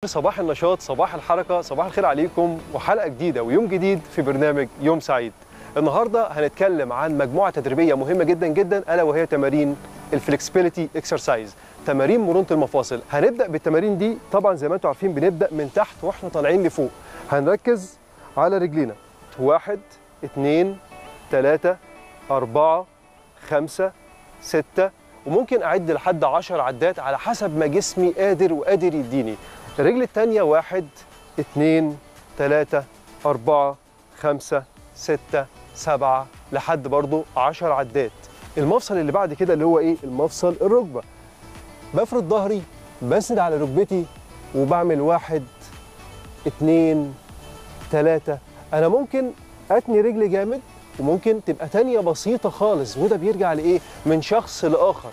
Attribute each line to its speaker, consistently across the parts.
Speaker 1: صباح النشاط صباح الحركة صباح الخير عليكم وحلقة جديدة ويوم جديد في برنامج يوم سعيد النهاردة هنتكلم عن مجموعة تدريبية مهمة جدا جدا ألا وهي تمارين الفلكسبيليتي اكسرسايز تمارين مرونة المفاصل هنبدأ بالتمارين دي طبعا زي ما انتم عارفين بنبدأ من تحت واحنا طالعين لفوق هنركز على رجلينا واحد اتنين تلاتة أربعة خمسة ستة وممكن أعد لحد عشر عدات على حسب ما جسمي قادر وقادر يديني الرجل التانية واحد اتنين تلاتة أربعة خمسة ستة سبعة لحد برضو عشر عدات المفصل اللي بعد كده اللي هو ايه المفصل الركبة بفرد ظهري بسند على ركبتي وبعمل واحد اتنين تلاتة أنا ممكن أتني رجلي جامد وممكن تبقى تانية بسيطة خالص وده بيرجع لإيه من شخص لآخر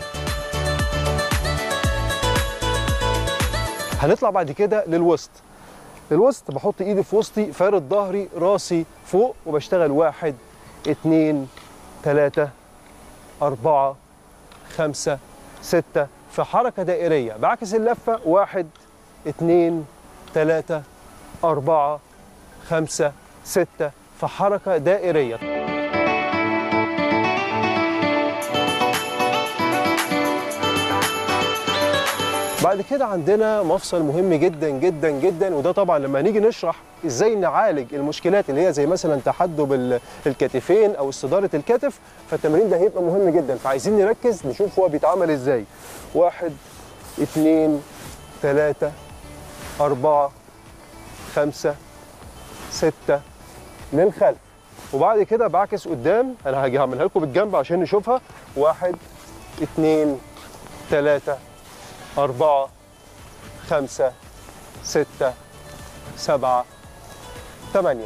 Speaker 1: هنطلع بعد كده للوسط الوسط بحط ايدي في وسطي فارد ظهري راسي فوق وبشتغل واحد اتنين تلاتة أربعة خمسة ستة في حركة دائرية بعكس اللفة واحد اتنين تلاتة أربعة خمسة ستة في حركة دائرية بعد كده عندنا مفصل مهم جدا جدا جدا وده طبعا لما نيجي نشرح ازاي نعالج المشكلات اللي هي زي مثلا تحدب ال- الكتفين او استداره الكتف فالتمرين ده هيبقى مهم جدا فعايزين نركز نشوف هو بيتعمل ازاي واحد اتنين تلاتة أربعة خمسة ستة للخلف وبعد كده بعكس قدام انا هاجي هعملها لكم بالجنب عشان نشوفها واحد اتنين تلاتة أربعة خمسة ستة سبعة ثمانية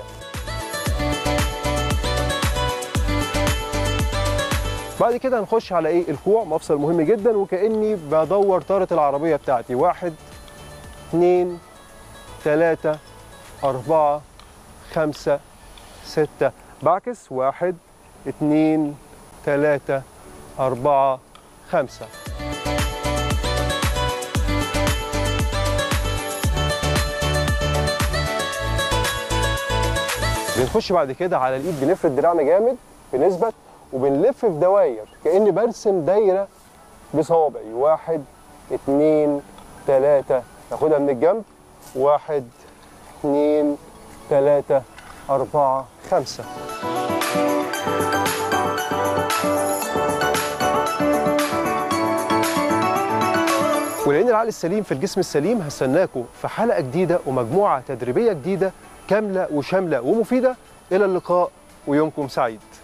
Speaker 1: بعد كده هنخش على ايه الكوع مفصل مهم جدا وكأني بدور طارة العربية بتاعتي واحد اتنين تلاتة أربعة خمسة ستة بعكس واحد اتنين تلاتة أربعة خمسة بنخش بعد كده على الايد بنفرد دراعنا جامد بنثبت وبنلف في دواير كاني برسم دايره بصوابعي واحد اتنين تلاته ناخدها من الجنب واحد اتنين تلاته اربعه خمسه ولان العقل السليم في الجسم السليم هستناكم في حلقه جديده ومجموعه تدريبيه جديده كامله وشامله ومفيده الى اللقاء ويومكم سعيد